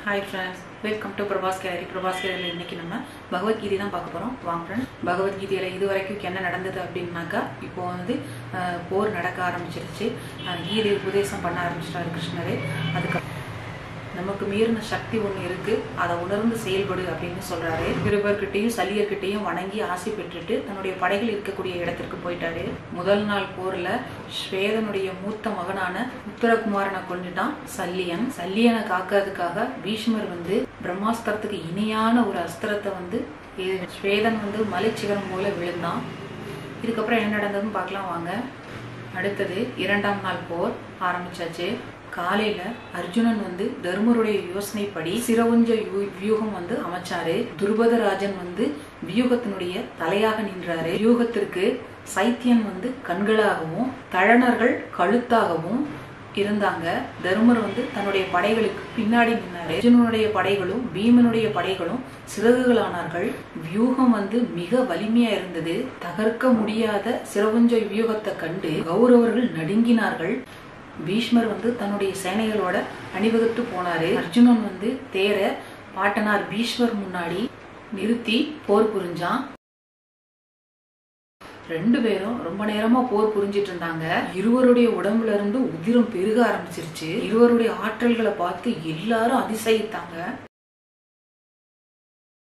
hi friends welcome to Prabhas gallery Prabhas கேலரியில் இன்னைக்கு நம்ம பகவத்கீதை தான் பார்க்க போகிறோம் வாங்க ஃப்ரெண்ட்ஸ் பகவத்கீதையில் இது வரைக்கும் என்ன நடந்தது அப்படின்னாக்கா இப்போ வந்து அஹ், போர் நடக்க ஆரம்பிச்சிருச்சு அஹ், கீதை உபதேசம் பண்ண ஆரம்பிச்சிட்டாரு கிருஷ்ணரே அதுக்கு நமக்கு மீறின சக்தி ஒன்று இருக்கு அதை உணர்ந்து செயல்படு அப்படின்னு சொல்றாரு இருவர்கிட்டையும் சல்லியர்கிட்டையும் வணங்கி ஆசை பெற்றுட்டு தன்னுடைய படைகள் இருக்கக்கூடிய இடத்திற்கு போயிட்டாரு முதல் நாள் போர்ல ஸ்வேதனுடைய மூத்த மகனான உத்தரகுமாரனை கொண்டுட்டான் சல்லியன் சல்லியனை காக்கிறதுக்காக பீஷ்மர் வந்து பிரம்மாஸ்திரத்துக்கு இணையான ஒரு அஸ்திரத்தை வந்து இது ஸ்வேதன் வந்து மலைச்சிகரம் போல விழுந்தான் இதுக்கப்புறம் என்ன நடந்ததுன்னு பார்க்கலாம் வாங்க அடுத்தது இரண்டாம் நாள் போர் ஆரம்பிச்சாச்சு காலையில அர்ஜுனன் வந்து தர்மருடைய யோசனைப்படி சிரவுஞ்ச யூ- வியூகம் வந்து அமைச்சாரு துருபதராஜன் வந்து வியூகத்தினுடைய தலையாக நின்றாரு வியூகத்திற்கு சைத்தியன் வந்து கண்களாகவும் தழனர்கள் கழுத்தாகவும் இருந்தாங்க தருமர் வந்து தன்னுடைய படைகளுக்கு பின்னாடி நின்னாரு அர்ஜுனனுடைய படைகளும் பீமனுடைய படைகளும் சிறகுகளானார்கள் வியூகம் வந்து மிக வலிமையா இருந்தது தகர்க்க முடியாத சிறவஞ்ச வியூகத்தை கண்டு கௌரவர்கள் நடுங்கினார்கள் பீஷ்மர் வந்து தன்னுடைய சேனைகளோட அணிவகுத்து போனாரு அர்ஜுனன் வந்து தேர பாட்டனார் பீஷ்மர் முன்னாடி நிறுத்தி போர் புரிஞ்சான் ரெண்டு பேரும் ரொம்ப நேரமா போர் புரிஞ்சிட்டு இருந்தாங்க இருவருடைய உடம்புல இருந்து உதிரம் பெருக ஆரம்பிச்சிருச்சு இருவருடைய ஆற்றல்களை பார்த்து எல்லாரும் அதிசயித்தாங்க